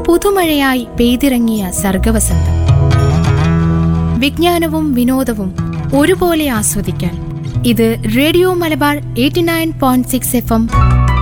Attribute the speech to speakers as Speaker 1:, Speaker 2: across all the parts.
Speaker 1: പുതുമഴയായി പെയ്തിറങ്ങിയ സർഗവസന്തം വിജ്ഞാനവും വിനോദവും ഒരുപോലെ ആസ്വദിക്കാൻ ഇത് radio Malabar eighty nine point six F M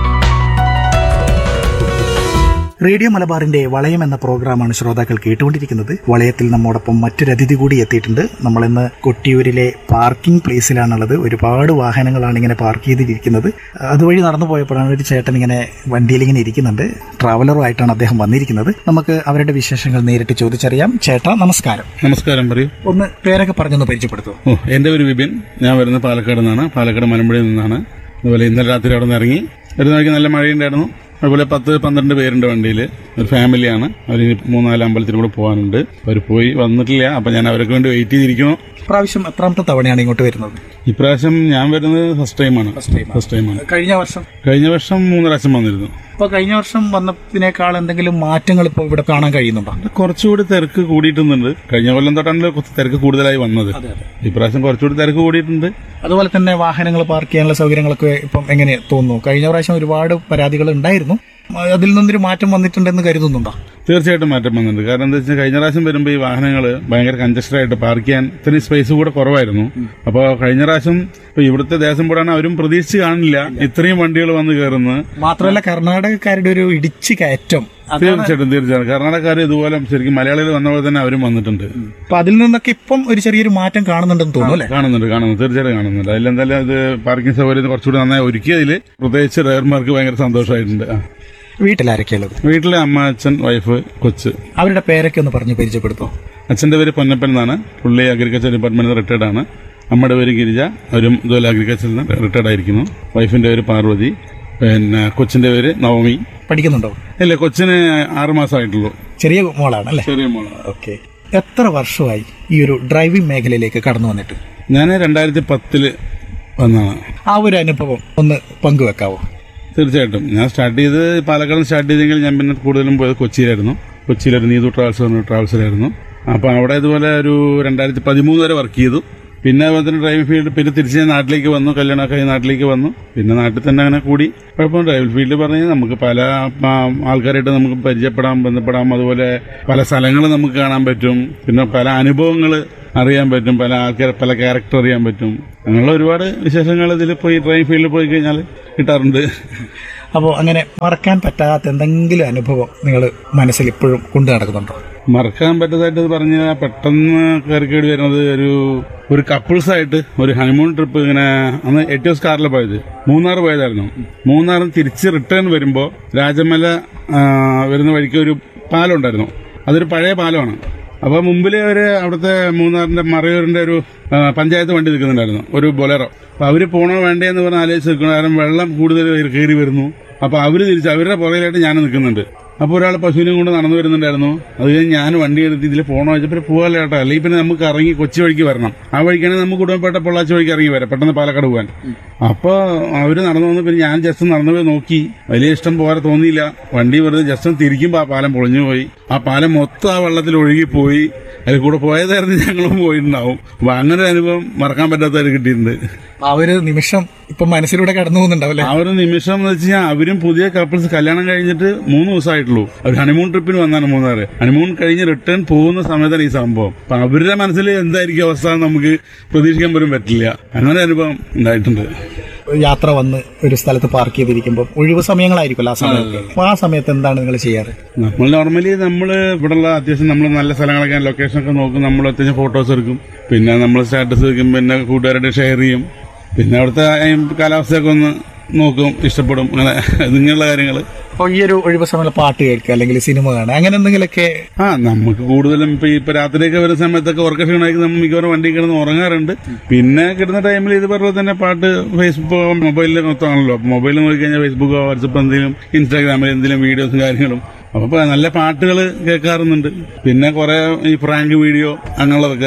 Speaker 2: radio മലബാറിന്റെ വളയം എന്ന പ്രോഗ്രാമാണ് ശ്രോതാക്കൾ കേട്ടുകൊണ്ടിരിക്കുന്നത് വളയത്തിൽ നമ്മോടൊപ്പം മറ്റൊരു അതിഥി കൂടി എത്തിയിട്ടുണ്ട് നമ്മളിന്ന് കൊട്ടിയൂരിലെ പാർക്കിംഗ് പ്ലേസിലാണുള്ളത് ഒരുപാട് വാഹനങ്ങളാണ് ഇങ്ങനെ പാർക്ക് ചെയ്തിരിക്കുന്നത് അതുവഴി നടന്നു പോയപ്പോഴാണ് ഒരു ചേട്ടൻ ഇങ്ങനെ വണ്ടിയിൽ ഇങ്ങനെ ഇരിക്കുന്നുണ്ട് ട്രാവലറുമായിട്ടാണ് അദ്ദേഹം വന്നിരിക്കുന്നത് നമുക്ക് അവരുടെ വിശേഷങ്ങൾ നേരിട്ട് ചോദിച്ചറിയാം ചേട്ടാ നമസ്കാരം
Speaker 3: നമസ്കാരം പറയൂ
Speaker 2: ഒന്ന് പേരൊക്കെ പറഞ്ഞൊന്ന് പരിചയപ്പെടുത്തൂ
Speaker 3: ഓ എൻ്റെ പേര് വിപിൻ ഞാൻ വരുന്നത് പാലക്കാട് നിന്നാണ് പാലക്കാട് മലമ്പുഴയിൽ നിന്നാണ് അതുപോലെ ഇന്നലെ രാത്രി അവിടെ നിന്ന് ഇറങ്ങി വരുന്ന വഴിക്ക് നല്ല മഴയുണ്ടായിരുന്നു അതുപോലെ പത്ത് പന്ത്രണ്ട് പേരുണ്ട് വണ്ടിയിൽ ഒരു ഫാമിലിയാണ് അവർ മൂന്നാല് അമ്പലത്തിൽ കൂടെ പോകാനുണ്ട് അവർ പോയി വന്നിട്ടില്ല അപ്പം ഞാൻ അവർക്ക് വേണ്ടി വെയിറ്റ് ചെയ്തിരിക്കുന്നു
Speaker 2: പ്രാവശ്യം എത്രാമത്തെ തവണയാണ് ഇങ്ങോട്ട് വരുന്നത്
Speaker 3: ഇപ്രാവശ്യം ഞാൻ വരുന്നത് ഫസ്റ്റ് ടൈമാണ് ഫസ്റ്റ് ടൈമാണ്
Speaker 2: കഴിഞ്ഞ വർഷം
Speaker 3: കഴിഞ്ഞ വർഷം മൂന്ന് പ്രാവശ്യം വന്നിരുന്നു
Speaker 2: ഇപ്പൊ കഴിഞ്ഞ വർഷം വന്നതിനേക്കാൾ എന്തെങ്കിലും മാറ്റങ്ങൾ ഇപ്പോൾ ഇവിടെ കാണാൻ കഴിയുന്നുണ്ടോ
Speaker 3: കുറച്ചുകൂടി തിരക്ക് കൂടിയിട്ടുണ്ട് കഴിഞ്ഞ കൊല്ലം തൊട്ടാണല്ലോ കുറച്ച് തിരക്ക് കൂടുതലായി വന്നത് ഇപ്രാവശ്യം കുറച്ചുകൂടി തിരക്ക് കൂടിയിട്ടുണ്ട്
Speaker 2: അതുപോലെ തന്നെ വാഹനങ്ങൾ പാർക്ക് ചെയ്യാനുള്ള സൗകര്യങ്ങളൊക്കെ ഇപ്പം എങ്ങനെ തോന്നുന്നു കഴിഞ്ഞ പ്രാവശ്യം ഒരുപാട് പരാതികൾ ഉണ്ടായിരുന്നു അതിൽ നിന്നൊരു മാറ്റം വന്നിട്ടുണ്ടെന്ന് കരുതുന്നുണ്ടോ
Speaker 3: തീർച്ചയായിട്ടും മാറ്റം വന്നിട്ടുണ്ട് കാരണം എന്താ വെച്ചാൽ കഴിഞ്ഞ പ്രാവശ്യം വരുമ്പോൾ ഈ വാഹനങ്ങൾ ഭയങ്കര കൺജസ്റ്റഡ് ആയിട്ട് പാർക്ക് ചെയ്യാൻ ഇത്രയും സ്പേസ് കൂടെ കുറവായിരുന്നു അപ്പോൾ കഴിഞ്ഞ പ്രാവശ്യം ഇപ്പൊ ഇവിടുത്തെ ദേശം പോടാണ് അവരും പ്രതീക്ഷിച്ച് കാണില്ല ഇത്രയും വണ്ടികൾ വന്ന് കയറുന്നത്
Speaker 2: മാത്രമല്ല കർണാടകക്കാരുടെ ഒരു ഇടിച്ചു കയറ്റം
Speaker 3: തീർച്ചയായിട്ടും തീർച്ചയായിട്ടും കർണാടകക്കാർ ഇതുപോലെ ശരിക്കും മലയാളികൾ വന്ന പോലെ തന്നെ അവരും വന്നിട്ടുണ്ട്
Speaker 2: അപ്പൊ അതിൽ നിന്നൊക്കെ ഇപ്പം ഒരു ചെറിയൊരു മാറ്റം കാണുന്നുണ്ടെന്ന് തോന്നുന്നു അല്ലെ
Speaker 3: കാണുന്നുണ്ട് കാണുന്നുണ്ട് തീർച്ചയായിട്ടും കാണുന്നുണ്ട് അതിലെന്തായാലും ഇത് പാർക്കിംഗ് സൗകര്യം കുറച്ചുകൂടി നന്നായി ഒരുക്കിയതിൽ പ്രത്യേകിച്ച് ഡ്രൈവർമാർക്ക് ഭയങ്കര സന്തോഷമായിട്ടുണ്ട് ആ.
Speaker 2: വീട്ടിലാരൊക്കെയുള്ളത്
Speaker 3: വീട്ടിലെ അമ്മ അച്ഛൻ വൈഫ് കൊച്ച്
Speaker 2: അവരുടെ പേരൊക്കെ ഒന്ന് പറഞ്ഞ് പരിചയപ്പെടുത്തോ
Speaker 3: അച്ഛന്റെ പേര് പൊന്നപ്പൻ എന്നാണ് പുള്ളി അഗ്രികൾച്ചർ ഡിപ്പാർട്ട്മെന്റിൽ റിട്ടയർഡ് ആണ് അമ്മയുടെ പേര് ഗിരിജ അവരും ഇതുപോലെ അഗ്രികൾച്ചറിൽ നിന്ന് റിട്ടയർഡ് ആയിരിക്കുന്നു വൈഫിന്റെ പേര് പാർവതി പിന്നെ കൊച്ചിന്റെ പേര് നവമി
Speaker 2: പഠിക്കുന്നുണ്ടോ
Speaker 3: ഇല്ല കൊച്ചിന് ആറ് മാസമായിട്ടുള്ളൂ
Speaker 2: ചെറിയ മോളാണ് അല്ലെ
Speaker 3: ചെറിയ മോളാണ്
Speaker 2: ഓക്കെ എത്ര വർഷമായി ഈ ഒരു ഡ്രൈവിംഗ് മേഖലയിലേക്ക് കടന്നു വന്നിട്ട്
Speaker 3: ഞാൻ രണ്ടായിരത്തി പത്തില് വന്നതാണ്
Speaker 2: ആ ഒരു അനുഭവം ഒന്ന് പങ്കുവെക്കാവോ
Speaker 3: തീർച്ചയായിട്ടും ഞാൻ സ്റ്റാർട്ട് ചെയ്ത് പാലക്കാട് സ്റ്റാർട്ട് ചെയ്തെങ്കിൽ ഞാൻ പിന്നെ കൂടുതലും പോയത് കൊച്ചിയിലായിരുന്നു കൊച്ചിയിലൊരു നീതു ട്രാവൽസ് പറഞ്ഞ ട്രാവൽസിലായിരുന്നു അപ്പോൾ അവിടെ ഇതുപോലെ ഒരു രണ്ടായിരത്തി പതിമൂന്ന് വരെ വർക്ക് ചെയ്തു പിന്നെ അതുപോലെ തന്നെ ഡ്രൈവിംഗ് ഫീൽഡ് പിന്നെ തിരിച്ച് ഞാൻ നാട്ടിലേക്ക് വന്നു കല്യാണമൊക്കെ കഴിഞ്ഞ് നാട്ടിലേക്ക് വന്നു പിന്നെ നാട്ടിൽ തന്നെ അങ്ങനെ കൂടി കുഴപ്പം ഡ്രൈവിംഗ് ഫീൽഡ് പറഞ്ഞാൽ നമുക്ക് പല ആ, ആൾക്കാരായിട്ട് നമുക്ക് പരിചയപ്പെടാം ബന്ധപ്പെടാം അതുപോലെ പല സ്ഥലങ്ങൾ നമുക്ക് കാണാൻ പറ്റും പിന്നെ പല അനുഭവങ്ങൾ അറിയാൻ പറ്റും പല ആൾക്കാർ പല ക്യാരക്ടർ അറിയാൻ പറ്റും അങ്ങനെയുള്ള ഒരുപാട് വിശേഷങ്ങൾ ഇതിൽ പോയി ഡ്രൈവിംഗ് ഫീൽഡിൽ പോയി കഴിഞ്ഞാൽ കിട്ടാറുണ്ട്
Speaker 2: അപ്പോൾ അങ്ങനെ മറക്കാൻ പറ്റാത്ത എന്തെങ്കിലും അനുഭവം നിങ്ങൾ മനസ്സിൽ ഇപ്പോഴും കൊണ്ടു നടക്കുന്നുണ്ടോ
Speaker 3: മറക്കാൻ പറ്റതായിട്ട് പറഞ്ഞാൽ പെട്ടെന്ന് കയറിക്കേടി വരുന്നത് ഒരു ഒരു കപ്പിൾസ് ആയിട്ട് ഒരു ഹണിമൂൺ ട്രിപ്പ് ഇങ്ങനെ അന്ന് എറ്റിയോസ് കാറിൽ പോയത് മൂന്നാർ പോയതായിരുന്നു മൂന്നാറിൽ തിരിച്ച് റിട്ടേൺ വരുമ്പോൾ രാജമല ആ, വരുന്ന വഴിക്ക് ഒരു പാലം ഉണ്ടായിരുന്നു അതൊരു പഴയ പാലമാണ് അപ്പൊ മുമ്പിൽ ഒരു അവിടുത്തെ മൂന്നാറിന്റെ മറയൂരിന്റെ ഒരു ആ, പഞ്ചായത്ത് വണ്ടി നിൽക്കുന്നുണ്ടായിരുന്നു ഒരു ബൊലേറോ അപ്പൊ അവര് പോണോ വേണ്ടേ എന്ന് പറഞ്ഞ് ആലോചിച്ച് നിൽക്കണം കാരണം വെള്ളം കൂടുതൽ കയറി വരുന്നു അപ്പൊ അവര് തിരിച്ച് അവരുടെ പുറകിലായിട്ട് ഞാൻ നിൽക്കുന്നുണ്ട് അപ്പൊ ഒരാൾ പശുവിനെയും കൊണ്ട് നടന്നു വരുന്നുണ്ടായിരുന്നു അത് കഴിഞ്ഞ് ഞാൻ വണ്ടി എടുത്ത് ഇതിൽ പോകണോ വെച്ചപ്പോൾ പോകാല്ല കേട്ടോ അല്ലെങ്കിൽ പിന്നെ നമുക്ക് ഇറങ്ങി കൊച്ചി വഴിക്ക് വരണം ആ വഴിക്കാണെങ്കിൽ നമുക്ക് കുടുംബപ്പെട്ട പൊള്ളാച്ചി വഴിക്ക് ഇറങ്ങി വരാം പെട്ടെന്ന് പാലക്കാട് പോകാൻ അപ്പൊ അവര് നടന്നു വന്ന് പിന്നെ ഞാൻ ജസ്റ്റ് നടന്നു പോയി നോക്കി വലിയ ഇഷ്ടം പോലെ തോന്നിയില്ല വണ്ടി വെറുതെ ജസ്റ്റ് ഒന്ന് തിരിക്കുമ്പോ ആ പാലം പൊളിഞ്ഞു പോയി ആ പാലം മൊത്തം ആ വെള്ളത്തിൽ ഒഴുകി പോയി അതിൽ കൂടെ പോയതായിരുന്നു ഞങ്ങളും പോയിട്ടുണ്ടാവും അപ്പൊ അങ്ങനെ ഒരു അനുഭവം മറക്കാൻ പറ്റാത്തതായിട്ട് കിട്ടിയിട്ടുണ്ട്
Speaker 2: ആ ഒരു നിമിഷം ഇപ്പൊ മനസ്സിലൂടെ കടന്നു പോകുന്നുണ്ടാവും അല്ലേ
Speaker 3: ആ ഒരു നിമിഷം എന്ന് വെച്ച് കഴിഞ്ഞാൽ അവരും പുതിയ കപ്പിൾസ് കല്യാണം കഴിഞ്ഞിട്ട് മൂന്ന് ദിവസമായിട്ടുള്ളൂ അവർ ഹണിമൂൺ ട്രിപ്പിന് വന്നാണ് മൂന്നാറ് ഹണിമൂൺ കഴിഞ്ഞ് റിട്ടേൺ പോകുന്ന സമയത്താണ് ഈ സംഭവം അപ്പൊ അവരുടെ മനസ്സിൽ എന്തായിരിക്കും അവസ്ഥ എന്ന് നമുക്ക് പ്രതീക്ഷിക്കാൻ പോലും പറ്റില്ല അങ്ങനെ ഒരു അനുഭവം ഉണ്ടായിട്ടുണ്ട്
Speaker 2: യാത്ര വന്ന് ഒരു സ്ഥലത്ത് പാർക്ക് ചെയ്തിരിക്കുമ്പോൾ ഒഴിവ് സമയങ്ങളായിരിക്കുമല്ലോ ആ സമയത്ത് അപ്പൊ ആ സമയത്ത് എന്താണ് നിങ്ങൾ ചെയ്യാറ്
Speaker 3: നമ്മൾ നോർമലി നമ്മൾ ഇവിടെയുള്ള അത്യാവശ്യം നമ്മൾ നല്ല സ്ഥലങ്ങളൊക്കെ ലൊക്കേഷൻ ഒക്കെ നോക്കും നമ്മൾ അത്യാവശ്യം ഫോട്ടോസ് എടുക്കും പിന്നെ നമ്മൾ സ്റ്റാറ്റസ് വെക്കും പിന്നെ കൂട്ടുകാരുടെ ഷെയർ ചെയ്യും പിന്നെ അവിടുത്തെ ഈ കാലാവസ്ഥയൊക്കെ ഒന്ന് നോക്കും ഇഷ്ടപ്പെടും അങ്ങനെ ഇങ്ങനെയുള്ള കാര്യങ്ങൾ
Speaker 2: അപ്പോൾ ഈ ഒരു ഒഴിവ് സമയത്ത് പാട്ട് കേൾക്കുക അല്ലെങ്കിൽ സിനിമ കാണുക അങ്ങനെ എന്തെങ്കിലുമൊക്കെ
Speaker 3: ആ നമുക്ക് കൂടുതലും ഇപ്പൊ ഇപ്പൊ രാത്രിയൊക്കെ വരുന്ന സമയത്തൊക്കെ ഉറക്ക ക്ഷീണമാക്കി നമ്മൾ മിക്കവാറും വണ്ടി കിടന്ന് ഉറങ്ങാറുണ്ട് പിന്നെ കിട്ടുന്ന ടൈമിൽ ഇത് പറഞ്ഞ തന്നെ പാട്ട് ഫേസ്ബുക്ക് മൊബൈലിൽ മൊത്തമാണല്ലോ അപ്പൊ മൊബൈലിൽ നോക്കിക്കഴിഞ്ഞാൽ ഫേസ്ബുക്ക് വാട്സപ്പ് എന്തെങ്കിലും ഇൻസ്റ്റാഗ്രാമിൽ എന്തെങ്കിലും വീഡിയോസും കാര്യങ്ങളും അപ്പൊ ഇപ്പൊ നല്ല പാട്ടുകൾ കേൾക്കാറുണ്ട് പിന്നെ കുറെ ഈ പ്രാങ്ക് വീഡിയോ അങ്ങനെയുള്ളതൊക്കെ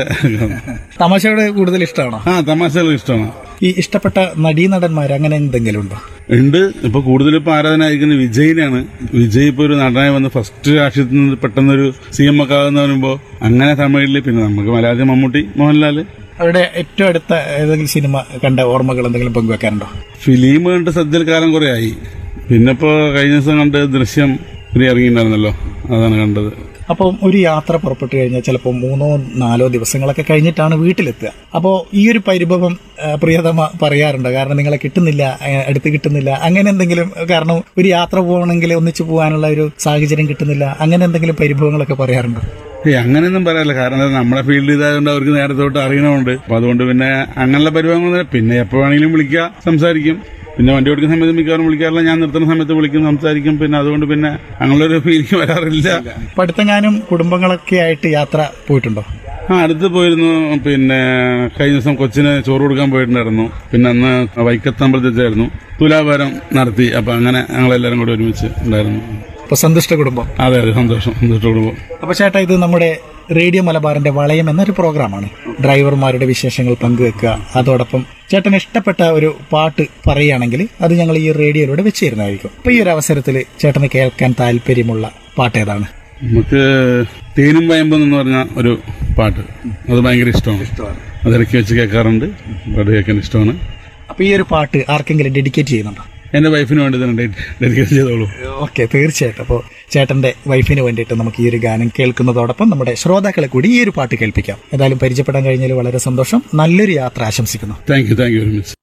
Speaker 2: തമാശയോട് കൂടുതൽ ഇഷ്ടമാണോ
Speaker 3: ആ തമാശകൾ ഇഷ്ടമാണ്
Speaker 2: ഈ ഇഷ്ടപ്പെട്ട നടീനടന്മാർ അങ്ങനെ എന്തെങ്കിലും ഉണ്ടോ
Speaker 3: ഉണ്ട് ഇപ്പൊ കൂടുതലും ഇപ്പൊ ആരാധനായിരിക്കുന്നത് വിജയിനാണ് വിജയ് ഇപ്പൊ ഒരു നടനായി വന്ന് ഫസ്റ്റ് രാഷ്ട്രീയത്തിൽ നിന്ന് പെട്ടെന്നൊരു സി എം ഒക്കെ ആകുന്ന പറയുമ്പോ അങ്ങനെ തമിഴില് പിന്നെ നമുക്ക് മലയാളത്തിൽ മമ്മൂട്ടി മോഹൻലാല്
Speaker 2: അവരുടെ ഏറ്റവും അടുത്ത ഏതെങ്കിലും സിനിമ കണ്ട ഓർമ്മകൾ എന്തെങ്കിലും പങ്കുവെക്കാനുണ്ടോ
Speaker 3: ഫിലിം കണ്ട് സദ്യയിൽ കാലം കുറെ ആയി പിന്നെ ഇപ്പോ കഴിഞ്ഞ ദിവസം കണ്ട് ദൃശ്യം ഒരു ഇറങ്ങിയിട്ടുണ്ടായിരുന്നല്ലോ അതാണ് കണ്ടത്
Speaker 2: അപ്പോൾ ഒരു യാത്ര പുറപ്പെട്ടു കഴിഞ്ഞാൽ ചിലപ്പോൾ മൂന്നോ നാലോ ദിവസങ്ങളൊക്കെ കഴിഞ്ഞിട്ടാണ് വീട്ടിലെത്തുക അപ്പോൾ ഈ ഒരു പരിഭവം ആ, പ്രിയതമ പറയാറുണ്ട് കാരണം നിങ്ങളെ കിട്ടുന്നില്ല ആ, അടുത്ത് കിട്ടുന്നില്ല അങ്ങനെ എന്തെങ്കിലും കാരണം ഒരു യാത്ര പോകണമെങ്കിൽ ഒന്നിച്ചു പോകാനുള്ള ഒരു സാഹചര്യം കിട്ടുന്നില്ല അങ്ങനെ എന്തെങ്കിലും പരിഭവങ്ങളൊക്കെ പറയാറുണ്ടോ
Speaker 3: ഏയ് അങ്ങനെയൊന്നും പറയാനില്ല കാരണം എന്താ നമ്മുടെ ഫീൽഡ് ഇതായതുകൊണ്ട് അവർക്ക് നേരത്തെ തൊട്ട് അറിയണമുണ്ട് അപ്പൊ അതുകൊണ്ട് പിന്നെ അങ്ങനെയുള്ള പരിപാടികളൊന്നും പിന്നെ എപ്പോ വേണമെങ്കിലും വിളിക്കുക സംസാരിക്കും പിന്നെ വണ്ടി ഓടിക്കുന്ന സമയത്ത് മിക്കവാറും വിളിക്കാറില്ല ഞാൻ നിർത്തുന്ന സമയത്ത് വിളിക്കും സംസാരിക്കും പിന്നെ അതുകൊണ്ട് പിന്നെ അങ്ങനെയൊരു ഫീലിംഗ് വരാറില്ല
Speaker 2: അപ്പൊ അടുത്തെങ്ങാനും കുടുംബങ്ങളൊക്കെ ആയിട്ട് യാത്ര പോയിട്ടുണ്ടോ
Speaker 3: ആ അടുത്ത് പോയിരുന്നു പിന്നെ കഴിഞ്ഞ ദിവസം കൊച്ചിന് ചോറ് കൊടുക്കാൻ പോയിട്ടുണ്ടായിരുന്നു പിന്നെ അന്ന് വൈക്കത്തമ്പലത്തിച്ചായിരുന്നു തുലാഭാരം നടത്തി അപ്പൊ അങ്ങനെ ഞങ്ങളെല്ലാരും കൂടി ഒരുമിച്ച് ഉണ്ടായിരുന്നു
Speaker 2: അപ്പൊ സന്തുഷ്ട കുടുംബം
Speaker 3: അതെ അതെ സന്തോഷം സന്തോഷം കുടുംബം
Speaker 2: അപ്പൊ ചേട്ടാ ഇത് നമ്മുടെ റേഡിയോ മലബാറിന്റെ വളയം എന്നൊരു പ്രോഗ്രാമാണ് ഡ്രൈവർമാരുടെ വിശേഷങ്ങൾ പങ്കുവെക്കുക അതോടൊപ്പം ചേട്ടന് ഇഷ്ടപ്പെട്ട ഒരു പാട്ട് പറയുകയാണെങ്കിൽ അത് ഞങ്ങൾ ഈ റേഡിയോയിലൂടെ വെച്ച് തരുന്നതായിരിക്കും അപ്പൊ ഈ ഒരു അവസരത്തിൽ ചേട്ടന് കേൾക്കാൻ താല്പര്യമുള്ള പാട്ട് ഏതാണ്
Speaker 3: നമുക്ക് തേനും വയമ്പും എന്ന് പറഞ്ഞ ഒരു പാട്ട് അത് ഭയങ്കര ഇഷ്ടമാണ് അതിടയ്ക്ക് വെച്ച് കേൾക്കാറുണ്ട് പാട്ട് കേൾക്കാൻ ഇഷ്ടമാണ്
Speaker 2: അപ്പൊ ഈ ഒരു പാട്ട് ആർക്കെങ്കിലും ഡെഡിക്കേറ്റ് ചെയ്യുന്നുണ്ടോ
Speaker 3: എന്റെ വൈഫിന് വേണ്ടി തന്നെ ഡെഡിക്കേറ്റ് ചെയ്തോളൂ
Speaker 2: ഓക്കെ തീർച്ചയായിട്ടും അപ്പോൾ ചേട്ടന്റെ വൈഫിന് വേണ്ടിയിട്ട് നമുക്ക് ഈ ഒരു ഗാനം കേൾക്കുന്നതോടൊപ്പം നമ്മുടെ ശ്രോതാക്കളെ കൂടി ഈ ഒരു പാട്ട് കേൾപ്പിക്കാം ഏതായാലും പരിചയപ്പെടാൻ കഴിഞ്ഞതിൽ വളരെ സന്തോഷം നല്ലൊരു യാത്ര ആശംസിക്കുന്നു
Speaker 3: thank you thank you very much